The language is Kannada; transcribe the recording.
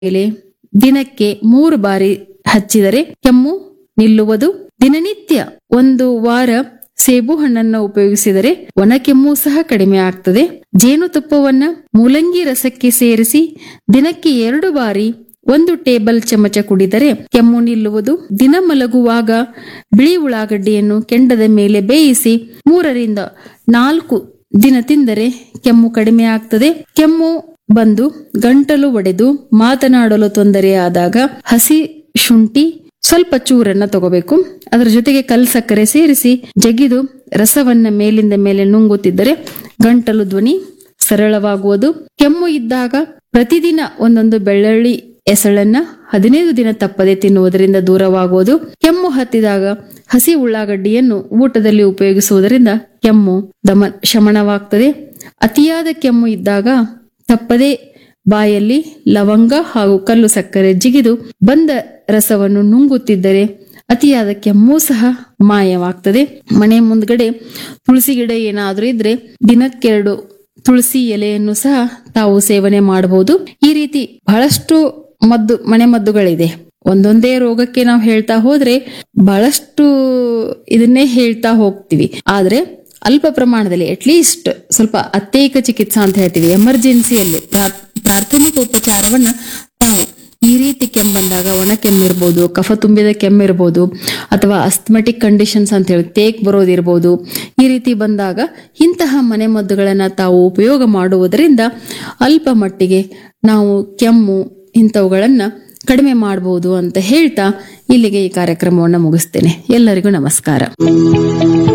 ಮೇಲೆ ದಿನಕ್ಕೆ ಮೂರು ಬಾರಿ ಹಚ್ಚಿದರೆ ಕೆಮ್ಮು ನಿಲ್ಲುವುದು ದಿನನಿತ್ಯ ಒಂದು ವಾರ ಸೇಬು ಹಣ್ಣನ್ನು ಉಪಯೋಗಿಸಿದರೆ ಒಣ ಕೆಮ್ಮು ಸಹ ಕಡಿಮೆ ಆಗ್ತದೆ ಜೇನುತುಪ್ಪವನ್ನ ಮೂಲಂಗಿ ರಸಕ್ಕೆ ಸೇರಿಸಿ ದಿನಕ್ಕೆ ಎರಡು ಬಾರಿ ಒಂದು ಟೇಬಲ್ ಚಮಚ ಕುಡಿದರೆ ಕೆಮ್ಮು ನಿಲ್ಲುವುದು ದಿನ ಮಲಗುವಾಗ ಬಿಳಿ ಉಳ್ಳಾಗಡ್ಡಿಯನ್ನು ಕೆಂಡದ ಮೇಲೆ ಬೇಯಿಸಿ ಮೂರರಿಂದ ನಾಲ್ಕು ದಿನ ತಿಂದರೆ ಕೆಮ್ಮು ಕಡಿಮೆ ಆಗ್ತದೆ ಕೆಮ್ಮು ಬಂದು ಗಂಟಲು ಒಡೆದು ಮಾತನಾಡಲು ತೊಂದರೆಯಾದಾಗ ಹಸಿ ಶುಂಠಿ ಸ್ವಲ್ಪ ಚೂರನ್ನ ತಗೋಬೇಕು ಅದರ ಜೊತೆಗೆ ಕಲ್ ಸಕ್ಕರೆ ಸೇರಿಸಿ ಜಗಿದು ರಸವನ್ನ ಮೇಲಿಂದ ಮೇಲೆ ನುಂಗುತ್ತಿದ್ದರೆ ಗಂಟಲು ಧ್ವನಿ ಸರಳವಾಗುವುದು ಕೆಮ್ಮು ಇದ್ದಾಗ ಪ್ರತಿದಿನ ಒಂದೊಂದು ಬೆಳ್ಳುಳ್ಳಿ ಎಸಳನ್ನ ಹದಿನೈದು ದಿನ ತಪ್ಪದೆ ತಿನ್ನುವುದರಿಂದ ದೂರವಾಗುವುದು ಕೆಮ್ಮು ಹತ್ತಿದಾಗ ಹಸಿ ಉಳ್ಳಾಗಡ್ಡಿಯನ್ನು ಊಟದಲ್ಲಿ ಉಪಯೋಗಿಸುವುದರಿಂದ ಕೆಮ್ಮು ದಮ ಶಮನವಾಗ್ತದೆ ಅತಿಯಾದ ಕೆಮ್ಮು ಇದ್ದಾಗ ತಪ್ಪದೆ ಬಾಯಲ್ಲಿ ಲವಂಗ ಹಾಗೂ ಕಲ್ಲು ಸಕ್ಕರೆ ಜಿಗಿದು ಬಂದ ರಸವನ್ನು ನುಂಗುತ್ತಿದ್ದರೆ ಅತಿಯಾದ ಕೆಮ್ಮು ಸಹ ಮಾಯವಾಗ್ತದೆ ಮನೆ ಮುಂದ್ಗಡೆ ತುಳಸಿ ಗಿಡ ಏನಾದ್ರೂ ಇದ್ರೆ ದಿನಕ್ಕೆರಡು ತುಳಸಿ ಎಲೆಯನ್ನು ಸಹ ತಾವು ಸೇವನೆ ಮಾಡಬಹುದು ಈ ರೀತಿ ಬಹಳಷ್ಟು ಮದ್ದು ಮನೆ ಮದ್ದುಗಳಿದೆ ಒಂದೊಂದೇ ರೋಗಕ್ಕೆ ನಾವು ಹೇಳ್ತಾ ಹೋದ್ರೆ ಬಹಳಷ್ಟು ಇದನ್ನೇ ಹೇಳ್ತಾ ಹೋಗ್ತೀವಿ ಆದ್ರೆ ಅಲ್ಪ ಪ್ರಮಾಣದಲ್ಲಿ ಅಟ್ಲೀಸ್ಟ್ ಸ್ವಲ್ಪ ಅತ್ಯೇಕ ಚಿಕಿತ್ಸಾ ಅಂತ ಹೇಳ್ತೀವಿ ಎಮರ್ಜೆನ್ಸಿಯಲ್ಲಿ ಪ್ರಾ- ಪ್ರಾಥಮಿಕ ಉಪಚಾರವನ್ನ ತಾವು ಈ ರೀತಿ ಕೆಮ್ಮು ಬಂದಾಗ ಒಣ ಕೆಮ್ಮಿರ್ಬೋದು ಕಫ ತುಂಬಿದ ಕೆಮ್ಮಿರ್ಬೋದು ಅಥವಾ ಅಸ್ಥಮೆಟಿಕ್ ಕಂಡೀಷನ್ಸ್ ಅಂತ ಹೇಳಿ ತೇಕ್ ಬರೋದಿರ್ಬೋದು ಈ ರೀತಿ ಬಂದಾಗ ಇಂತಹ ಮನೆಮದ್ದುಗಳನ್ನ ತಾವು ಉಪಯೋಗ ಮಾಡುವುದರಿಂದ ಅಲ್ಪ ಮಟ್ಟಿಗೆ ನಾವು ಕೆಮ್ಮು ಇಂಥವುಗಳನ್ನ ಕಡಿಮೆ ಮಾಡಬಹುದು ಅಂತ ಹೇಳ್ತಾ ಇಲ್ಲಿಗೆ ಈ ಕಾರ್ಯಕ್ರಮವನ್ನು ಮುಗಿಸ್ತೇನೆ ಎಲ್ಲರಿಗೂ ನಮಸ್ಕಾರ